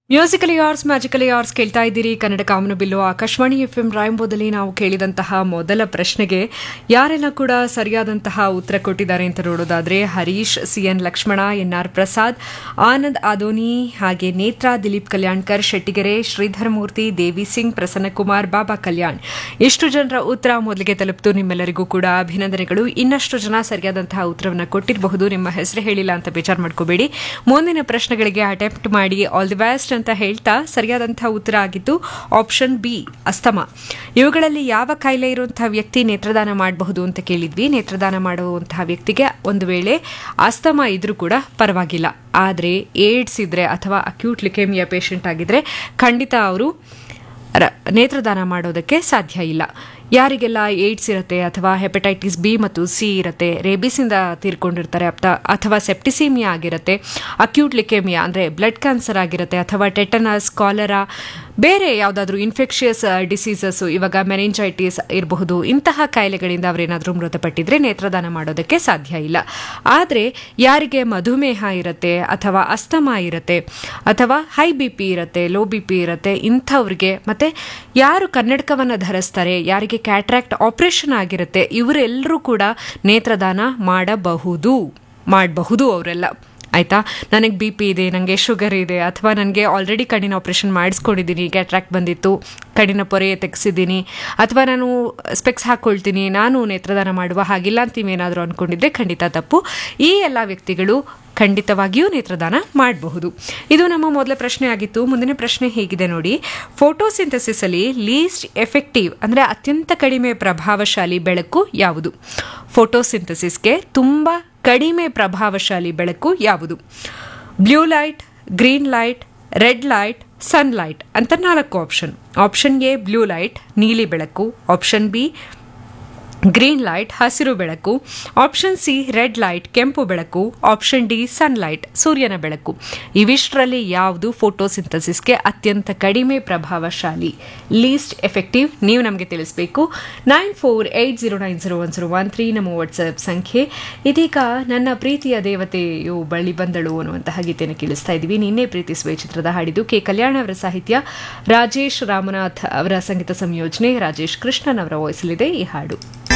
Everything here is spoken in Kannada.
ಮ್ಯೂಸಿಕಲಿ ಆರ್ಸ್ ಮ್ಯಾಜಿಕಲಿ ಆರ್ಸ್ ಕೇಳ್ತಾ ಇದ್ದೀರಿ ಕನ್ನಡ ಕಾಮನು ಬಿಲ್ಲು ಆಕಾಶವಾಣಿ ಎಫ್ ಎಂ ರಾಯಂಬೋದಲ್ಲಿ ನಾವು ಕೇಳಿದಂತಹ ಮೊದಲ ಪ್ರಶ್ನೆಗೆ ಯಾರೆಲ್ಲ ಕೂಡ ಸರಿಯಾದಂತಹ ಉತ್ತರ ಕೊಟ್ಟಿದ್ದಾರೆ ಅಂತ ನೋಡೋದಾದ್ರೆ ಹರೀಶ್ ಸಿಎನ್ ಲಕ್ಷ್ಮಣ ಎನ್ಆರ್ ಪ್ರಸಾದ್ ಆನಂದ್ ಆದೋನಿ ಹಾಗೆ ನೇತ್ರಾ ದಿಲೀಪ್ ಕಲ್ಯಾಣ್ಕರ್ ಶೆಟ್ಟಿಗೆರೆ ಶ್ರೀಧರ್ ಮೂರ್ತಿ ದೇವಿ ಸಿಂಗ್ ಪ್ರಸನ್ನಕುಮಾರ್ ಬಾಬಾ ಕಲ್ಯಾಣ್ ಇಷ್ಟು ಜನರ ಉತ್ತರ ಮೊದಲಿಗೆ ತಲುಪಿತು ನಿಮ್ಮೆಲ್ಲರಿಗೂ ಕೂಡ ಅಭಿನಂದನೆಗಳು ಇನ್ನಷ್ಟು ಜನ ಸರಿಯಾದಂತಹ ಉತ್ತರವನ್ನು ಕೊಟ್ಟಿರಬಹುದು ನಿಮ್ಮ ಹೆಸರು ಹೇಳಿಲ್ಲ ಅಂತ ಬೇಜಾರು ಮಾಡ್ಕೋಬೇಡಿ ಮುಂದಿನ ಪ್ರಶ್ನೆಗಳಿಗೆ ಅಟೆಂಪ್ಟ್ ಮಾಡಿ ಆಲ್ ದಿ ಬೆಸ್ಟ್ ಅಂತ ಹೇಳ್ತಾ ಸರಿಯಾದಂತಹ ಉತ್ತರ ಆಗಿದ್ದು ಆಪ್ಷನ್ ಬಿ ಅಸ್ತಮ ಇವುಗಳಲ್ಲಿ ಯಾವ ಕಾಯಿಲೆ ಇರುವಂತಹ ವ್ಯಕ್ತಿ ನೇತ್ರದಾನ ಮಾಡಬಹುದು ಅಂತ ಕೇಳಿದ್ವಿ ನೇತ್ರದಾನ ಮಾಡುವಂತಹ ವ್ಯಕ್ತಿಗೆ ಒಂದು ವೇಳೆ ಅಸ್ತಮ ಇದ್ರೂ ಕೂಡ ಪರವಾಗಿಲ್ಲ ಆದರೆ ಏಡ್ಸ್ ಇದ್ರೆ ಅಥವಾ ಅಕ್ಯೂಟ್ ಲಿಕೇಮಿಯಾ ಪೇಷಂಟ್ ಆಗಿದ್ರೆ ಖಂಡಿತ ಅವರು ರ- ನೇತ್ರದಾನ ಮಾಡೋದಕ್ಕೆ ಸಾಧ್ಯ ಇಲ್ಲ ಯಾರಿಗೆಲ್ಲ ಏಡ್ಸ್ ಇರುತ್ತೆ ಅಥವಾ ಹೆಪಟೈಟಿಸ್ ಬಿ ಮತ್ತು ಸಿ ಇರುತ್ತೆ ರೇಬಿಸಿಂದ ತೀರ್ಕೊಂಡಿರ್ತಾರೆ ಅಪ್ತ- ಅಥವಾ ಸೆಪ್ಟಿಸೀಮಿಯಾ ಆಗಿರುತ್ತೆ ಅಕ್ಯೂಟ್ ಲಿಕೇಮಿಯಾ ಅಂದರೆ ಬ್ಲಡ್ ಕ್ಯಾನ್ಸರ್ ಆಗಿರುತ್ತೆ ಅಥವಾ ಟೆಟನಸ್ ಕಾಲರಾ ಬೇರೆ ಯಾವುದಾದ್ರೂ ಇನ್ಫೆಕ್ಷಿಯಸ್ ಡಿಸೀಸಸ್ ಇವಾಗ ಮೆನಿಂಜೈಟಿಸ್ ಇರಬಹುದು ಇಂತಹ ಕಾಯಿಲೆಗಳಿಂದ ಅವರೇನಾದರೂ ಮೃತಪಟ್ಟಿದ್ರೆ ನೇತ್ರದಾನ ಮಾಡೋದಕ್ಕೆ ಸಾಧ್ಯ ಇಲ್ಲ ಆದರೆ ಯಾರಿಗೆ ಮಧುಮೇಹ ಇರುತ್ತೆ ಅಥವಾ ಅಸ್ತಮ ಇರುತ್ತೆ ಅಥವಾ ಹೈ ಬಿ ಪಿ ಇರುತ್ತೆ ಲೋ ಬಿ ಪಿ ಇರುತ್ತೆ ಇಂಥವ್ರಿಗೆ ಮತ್ತೆ ಯಾರು ಕನ್ನಡಕವನ್ನು ಧರಿಸ್ತಾರೆ ಯಾರಿಗೆ ಕ್ಯಾಟ್ರಾಕ್ಟ್ ಆಪರೇಷನ್ ಆಗಿರುತ್ತೆ ಇವರೆಲ್ಲರೂ ಕೂಡ ನೇತ್ರದಾನ ಮಾಡಬಹುದು ಮಾಡಬಹುದು ಅವರೆಲ್ಲ ಆಯ್ತಾ ನನಗೆ ಬಿ ಪಿ ಇದೆ ನನಗೆ ಶುಗರ್ ಇದೆ ಅಥವಾ ನನಗೆ ಆಲ್ರೆಡಿ ಕಣ್ಣಿನ ಆಪ್ರೇಷನ್ ಮಾಡಿಸ್ಕೊಂಡಿದ್ದೀನಿ ಕ್ಯಾಟ್ರಾಕ್ಟ್ ಬಂದಿತ್ತು ಕಣ್ಣಿನ ಪೊರೆ ತೆಗೆಸಿದ್ದೀನಿ ಅಥವಾ ನಾನು ಸ್ಪೆಕ್ಸ್ ಹಾಕ್ಕೊಳ್ತೀನಿ ನಾನು ನೇತ್ರದಾನ ಮಾಡುವ ಹಾಗಿಲ್ಲ ಅಂತ ನೀವೇನಾದರೂ ಅಂದ್ಕೊಂಡಿದ್ರೆ ಖಂಡಿತ ತಪ್ಪು ಈ ಎಲ್ಲ ವ್ಯಕ್ತಿಗಳು ಖಂಡಿತವಾಗಿಯೂ ನೇತ್ರದಾನ ಮಾಡಬಹುದು ಇದು ನಮ್ಮ ಮೊದಲ ಪ್ರಶ್ನೆ ಆಗಿತ್ತು ಮುಂದಿನ ಪ್ರಶ್ನೆ ಹೇಗಿದೆ ನೋಡಿ ಫೋಟೋಸಿಂಥಸಿಸ್ ಅಲ್ಲಿ ಲೀಸ್ಟ್ ಎಫೆಕ್ಟಿವ್ ಅಂದರೆ ಅತ್ಯಂತ ಕಡಿಮೆ ಪ್ರಭಾವಶಾಲಿ ಬೆಳಕು ಯಾವುದು ಫೋಟೋಸಿಂಥಸಿಸ್ಗೆ ತುಂಬ ಕಡಿಮೆ ಪ್ರಭಾವಶಾಲಿ ಬೆಳಕು ಯಾವುದು blue light green light red light sunlight ಅಂತ ನಾಲ್ಕು option option A blue light ನೀಲಿ ಬೆಳಕು ಆಪ್ಷನ್ ಬಿ ಗ್ರೀನ್ ಲೈಟ್ ಹಸಿರು ಬೆಳಕು ಆಪ್ಷನ್ ಸಿ ರೆಡ್ ಲೈಟ್ ಕೆಂಪು ಬೆಳಕು ಆಪ್ಷನ್ ಡಿ ಸನ್ಲೈಟ್ ಸೂರ್ಯನ ಬೆಳಕು ಇವಿಷ್ಟರಲ್ಲಿ ಯಾವುದು ಫೋಟೋಸಿಂಥಸಿಸ್ಗೆ ಅತ್ಯಂತ ಕಡಿಮೆ ಪ್ರಭಾವಶಾಲಿ ಲೀಸ್ಟ್ ಎಫೆಕ್ಟಿವ್ ನೀವು ನಮಗೆ ತಿಳಿಸಬೇಕು nine four eight zero nine zero one zero one three ನಮ್ಮ ವಾಟ್ಸಪ್ ಸಂಖ್ಯೆ ಇದೀಗ ನನ್ನ ಪ್ರೀತಿಯ ದೇವತೆಯು ಬಳಿ ಬಂದಳು ಅನ್ನುವಂತಹ ಗೀತೆಯನ್ನು ಕೇಳಿಸ್ತಾ ಇದ್ದೀವಿ ನಿನ್ನೆ ಪ್ರೀತಿಸುವೆ ಚಿತ್ರದ ಹಾಡಿದ್ದು ಕೆ ಕಲ್ಯಾಣ ಅವರ ಸಾಹಿತ್ಯ ರಾಜೇಶ್ ರಾಮನಾಥ್ ಅವರ ಸಂಗೀತ ಸಂಯೋಜನೆ ರಾಜೇಶ್ ಕೃಷ್ಣನ್ ಅವರ ವಾಯ್ಸಲ್ಲಿದೆ ಈ ಹಾಡು